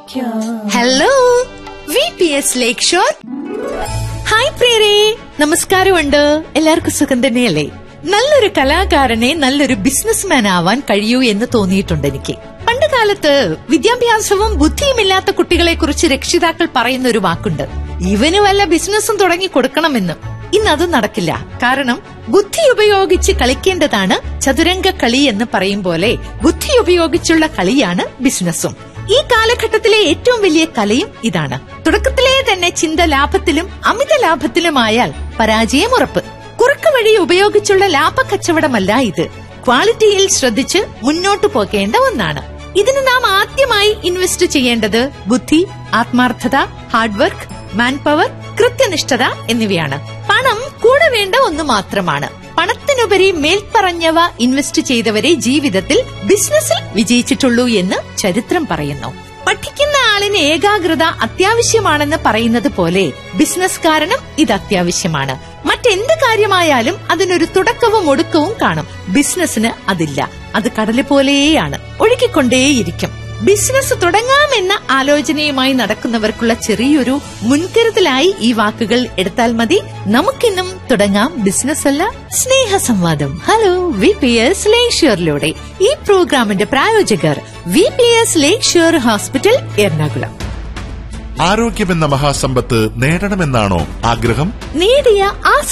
hello V P S Lakeshore hi പ്രിയരേ നമസ്കാരമുണ്ട് എല്ലാവർക്കും സുഖം തന്നെയല്ലേ നല്ലൊരു കലാകാരനെ നല്ലൊരു ബിസിനസ്മാൻ ആവാൻ കഴിയൂ എന്ന് തോന്നിയിട്ടുണ്ട് എനിക്ക് പണ്ട് കാലത്ത് വിദ്യാഭ്യാസവും ബുദ്ധിയുമില്ലാത്ത കുട്ടികളെ കുറിച്ച് രക്ഷിതാക്കൾ പറയുന്ന ഒരു വാക്കുണ്ട് ഇവന് വല്ല ബിസിനസ്സും തുടങ്ങി കൊടുക്കണമെന്ന് ഇന്ന് അത് നടക്കില്ല കാരണം ബുദ്ധി ഉപയോഗിച്ച് കളിക്കേണ്ടതാണ് ചതുരംഗ കളി എന്ന് പറയും പോലെ ബുദ്ധി ഉപയോഗിച്ചുള്ള കളിയാണ് ബിസിനസ്സും ഈ കാലഘട്ടത്തിലെ ഏറ്റവും വലിയ കലയും ഇതാണ് തുടക്കത്തിലെ തന്നെ ചിന്ത ലാഭത്തിലും അമിത ലാഭത്തിലുമായാൽ പരാജയം ഉറപ്പ് കുറുക്ക് വഴി ഉപയോഗിച്ചുള്ള ലാഭ കച്ചവടമല്ല ഇത് ക്വാളിറ്റിയിൽ ശ്രദ്ധിച്ച് മുന്നോട്ടു പോകേണ്ട ഒന്നാണ് ഇതിന് നാം ആദ്യമായി ഇൻവെസ്റ്റ് ചെയ്യേണ്ടത് ബുദ്ധി ആത്മാർത്ഥത ഹാർഡ് വർക്ക് മാൻ പവർ കൃത്യനിഷ്ഠത എന്നിവയാണ് പണം കൂടെ വേണ്ട ഒന്ന് മാത്രമാണ് പണത്തിനുപരി മേൽപ്പറഞ്ഞവ ഇൻവെസ്റ്റ് ചെയ്തവരെ ജീവിതത്തിൽ ബിസിനസ്സിൽ വിജയിച്ചിട്ടുള്ളൂ എന്ന് ചരിത്രം പറയുന്നു പഠിക്കുന്ന ആളിന് ഏകാഗ്രത അത്യാവശ്യമാണെന്ന് പറയുന്നത് പോലെ ബിസിനസ്കാരനും ഇത് അത്യാവശ്യമാണ് മറ്റെന്ത് കാര്യമായാലും അതിനൊരു തുടക്കവും ഒടുക്കവും കാണും ബിസിനസ്സിന് അതില്ല അത് കടല് പോലെയാണ് ഒഴുകിക്കൊണ്ടേയിരിക്കും ബിസിനസ് തുടങ്ങാമെന്ന ആലോചനയുമായി നടക്കുന്നവർക്കുള്ള ചെറിയൊരു മുൻകരുതലായി ഈ വാക്കുകൾ എടുത്താൽ മതി നമുക്കിന്നും തുടങ്ങാം ബിസിനസ് അല്ല സ്നേഹ സംവാദം ഹലോ വി പി എസ് ലേഷ്യറിലൂടെ ഈ പ്രോഗ്രാമിന്റെ പ്രായോജകർ V P S Lakeshore hospital Ernakulam ആരോഗ്യമെന്ന മഹാസമ്പത്ത് നേടണമെന്നാണോ ആഗ്രഹം നേടിയ ആ